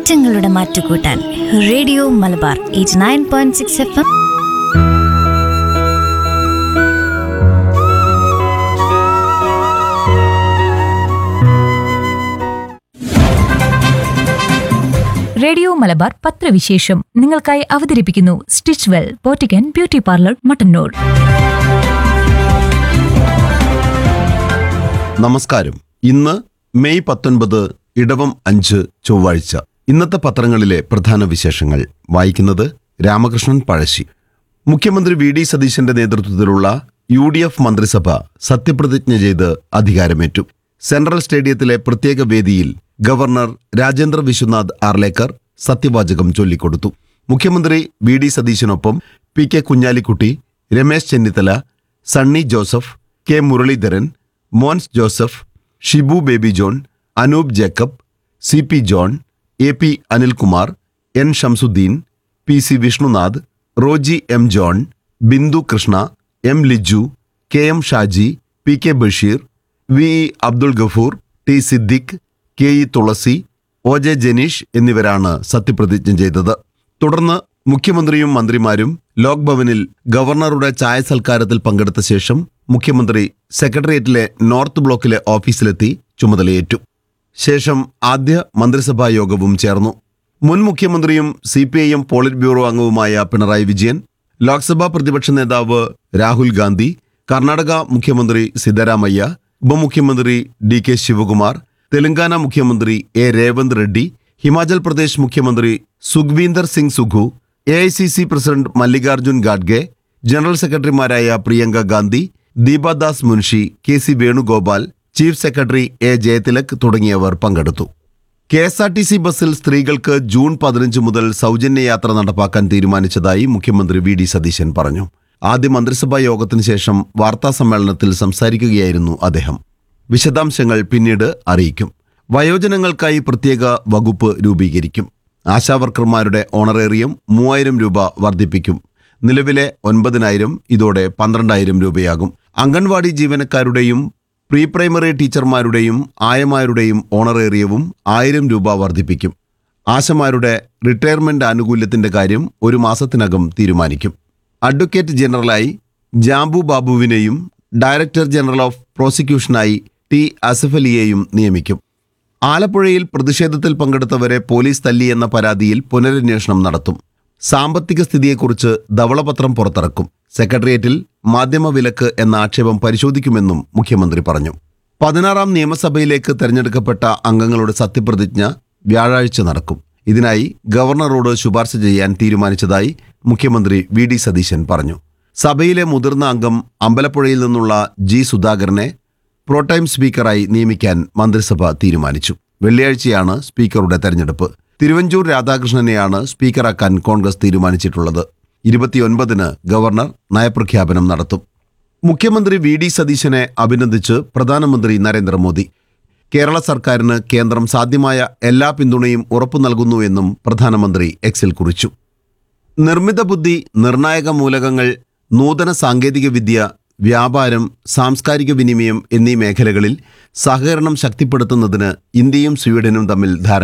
മാറ്റങ്ങളുടെ മാറ്റുകൂട്ടാൻ radio Malabar eight nine point six F M radio Malabar പത്രവിശേഷം നിങ്ങൾക്കായി അവതരിപ്പിക്കുന്നു സ്റ്റിച്ച് വെൽ പോറ്റിക്കൻ ബ്യൂട്ടി പാർലർ മട്ടന്നൂർ നമസ്കാരം ഇന്ന് മെയ് പത്തൊൻപത് ഇടവം അഞ്ച് ചൊവ്വാഴ്ച ഇന്നത്തെ പത്രങ്ങളിലെ പ്രധാന വിശേഷങ്ങൾ വായിക്കുന്നത് രാമകൃഷ്ണൻ പഴശ്ശി മുഖ്യമന്ത്രി വി ഡി സതീശന്റെ നേതൃത്വത്തിലുള്ള യു ഡി എഫ് മന്ത്രിസഭ സത്യപ്രതിജ്ഞ ചെയ്ത് അധികാരമേറ്റു സെൻട്രൽ സ്റ്റേഡിയത്തിലെ പ്രത്യേക വേദിയിൽ ഗവർണർ രാജേന്ദ്ര വിശ്വനാഥ് ആർലേക്കർ സത്യവാചകം ചൊല്ലിക്കൊടുത്തു മുഖ്യമന്ത്രി വി ഡി സതീശനൊപ്പം P K Kunhalikutty Ramesh Chennithala Sunny Joseph K Muraleedharan Mons Joseph Shibu Baby John Anoop Jacob C P John A P Anilkumar N Shamsuddin P C Vishnunath Roji M John Bindu Krishna M Liju K M Shaji P K Basheer V E Abdul Gafoor T Siddique K E Thulasi O J Janeesh എന്നിവരാണ് സത്യപ്രതിജ്ഞ ചെയ്തത് തുടർന്ന് മുഖ്യമന്ത്രിയും മന്ത്രിമാരും ലോക് ഭവനിൽ ഗവർണറുടെ ചായ സൽക്കാരത്തിൽ പങ്കെടുത്ത ശേഷം മുഖ്യമന്ത്രി സെക്രട്ടേറിയറ്റിലെ നോർത്ത് ബ്ലോക്കിലെ ഓഫീസിലെത്തി ചുമതലയേറ്റു ശേഷം ആദ്യ മന്ത്രിസഭാ യോഗവും ചേർന്നു മുൻ മുഖ്യമന്ത്രിയും C P I M politburo അംഗവുമായ പിണറായി വിജയൻ ലോക്സഭാ പ്രതിപക്ഷ നേതാവ് രാഹുൽ ഗാന്ധി കർണാടക മുഖ്യമന്ത്രി സിദ്ധരാമയ്യ ഉപമുഖ്യമന്ത്രി ഡി കെ ശിവകുമാർ തെലങ്കാന മുഖ്യമന്ത്രി എ രേവന്ത് റെഡ്ഡി ഹിമാചൽ പ്രദേശ് മുഖ്യമന്ത്രി Sukhvinder Singh Sukhu A I C C president Mallikarjun ഖാഡ്ഗെ ജനറൽ സെക്രട്ടറിമാരായ Priyanka Gandhi Deepadas Munshi K C Venugopal chief secretary A Jayathilak തുടങ്ങിയവർ പങ്കെടുത്തു K S R T C ബസ്സിൽ സ്ത്രീകൾക്ക് ജൂൺ പതിനഞ്ച് മുതൽ സൗജന്യ യാത്ര നടപ്പാക്കാൻ തീരുമാനിച്ചതായി മുഖ്യമന്ത്രി വി ഡി സതീശൻ പറഞ്ഞു ആദ്യ മന്ത്രിസഭാ യോഗത്തിന് ശേഷം വാർത്താ സമ്മേളനത്തിൽ സംസാരിക്കുകയായിരുന്നു അദ്ദേഹം വിശദാംശങ്ങൾ പിന്നീട് അറിയിക്കും വയോജനങ്ങൾക്കായി പ്രത്യേക വകുപ്പ് രൂപീകരിക്കും ആശാവർക്കർമാരുടെ ഓണറേറിയം മൂവായിരം രൂപ വർദ്ധിപ്പിക്കും നിലവിലെ ഒൻപതിനായിരം ഇതോടെ പന്ത്രണ്ടായിരം രൂപയാകും അംഗൻവാടി ജീവനക്കാരുടെയും പ്രീ പ്രൈമറി ടീച്ചർമാരുടെയും ആയമാരുടെയും ഓണറേറിയവും ആയിരം രൂപ വർദ്ധിപ്പിക്കും ആശമാരുടെ റിട്ടയർമെന്റ് ആനുകൂല്യത്തിന്റെ കാര്യം ഒരു മാസത്തിനകം തീരുമാനിക്കും അഡ്വക്കേറ്റ് ജനറലായി ജാംബു ബാബുവിനെയും ഡയറക്ടർ ജനറൽ ഓഫ് പ്രോസിക്യൂഷനായി ടി അസഫലിയെയും നിയമിക്കും ആലപ്പുഴയിൽ പ്രതിഷേധത്തിൽ പങ്കെടുത്തവരെ പോലീസ് തല്ലിയെന്ന പരാതിയിൽ പുനരന്വേഷണം നടത്തും സാമ്പത്തിക സ്ഥിതിയെക്കുറിച്ച് ധവളപത്രം പുറത്തിറക്കും സെക്രട്ടേറിയറ്റിൽ മാധ്യമ വിലക്ക് എന്ന ആക്ഷേപം പരിശോധിക്കുമെന്നും മുഖ്യമന്ത്രി പറഞ്ഞു പതിനാറാം നിയമസഭയിലേക്ക് തെരഞ്ഞെടുക്കപ്പെട്ട അംഗങ്ങളുടെ സത്യപ്രതിജ്ഞ വ്യാഴാഴ്ച നടക്കും ഇതിനായി ഗവർണറോട് ശുപാർശ ചെയ്യാൻ തീരുമാനിച്ചതായി മുഖ്യമന്ത്രി വി ഡി സതീശൻ പറഞ്ഞു സഭയിലെ മുതിർന്ന അംഗം അമ്പലപ്പുഴയിൽ നിന്നുള്ള ജി സുധാകരനെ പ്രോടൈം സ്പീക്കറായി നിയമിക്കാൻ മന്ത്രിസഭ തീരുമാനിച്ചു വെള്ളിയാഴ്ചയാണ് സ്പീക്കറുടെ തെരഞ്ഞെടുപ്പ് തിരുവഞ്ചൂർ രാധാകൃഷ്ണനെയാണ് സ്പീക്കറാക്കാൻ കോൺഗ്രസ് തീരുമാനിച്ചിട്ടുള്ളത് ഇരുപത്തിയൊൻപതിന് ഗവർണർ നയപ്രഖ്യാപനം നടത്തും മുഖ്യമന്ത്രി വി ഡി സതീശനെ അഭിനന്ദിച്ച് പ്രധാനമന്ത്രി നരേന്ദ്രമോദി കേരള സർക്കാരിന് കേന്ദ്രം സാധ്യമായ എല്ലാ പിന്തുണയും ഉറപ്പു നൽകുന്നുവെന്നും പ്രധാനമന്ത്രി എക്സിൽ കുറിച്ചു നിർമ്മിത ബുദ്ധി നിർണായക മൂലകങ്ങൾ നൂതന സാങ്കേതിക വിദ്യ വ്യാപാരം സാംസ്കാരിക വിനിമയം എന്നീ മേഖലകളിൽ സഹകരണം ശക്തിപ്പെടുത്തുന്നതിന് ഇന്ത്യയും സ്വീഡനും തമ്മിൽ ധാരണ